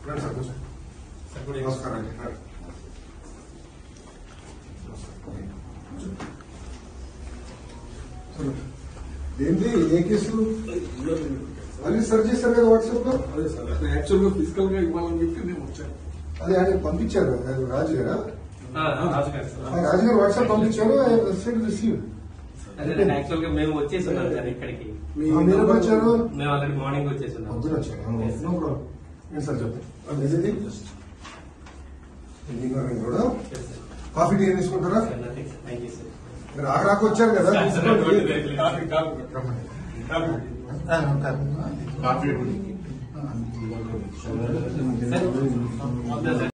రండి సార్ కూర్చోండి. నమస్కారం అండి రండి. కూర్చోండి. ఏంటి ఏ కేసు మళ్ళీ సెర్చ్ చేశారు కదా వాట్సాప్ లో అదే సార్ అసలు యాక్చువల్ గా ఫిజికల్ గా ఇవ్వాలని చెప్పి నేను వచ్చాను అది ఆయన పంపించారు కదా, రాజు గారా రాజుగారు ఆ సార్ రాజు గారు వాట్సాప్ పంపించారు సెండ్ రిసీవ్ అదే యాక్చువల్ గా మేము వచ్చేస్తున్నాం సార్ ఇక్కడికి మీ మీరు ఎప్పుడు వచ్చారు మేము ఆల్రెడీ మార్నింగ్ వచ్చేస్తున్నాం పొద్దున వచ్చారు నో ప్రాబ్లం ఏం సార్ చెప్పండి ఇది ఇంజనీరింగ్ కూడా Yes, sir. కాఫీ టీ ఏం తీసుకుంటారా Sir, nothing, sir. Thank you, sir. మీరు ఆఖరాకు వచ్చారు కదా Sir, sir, తీసుకోండి. Coffee coffee coffee Sir,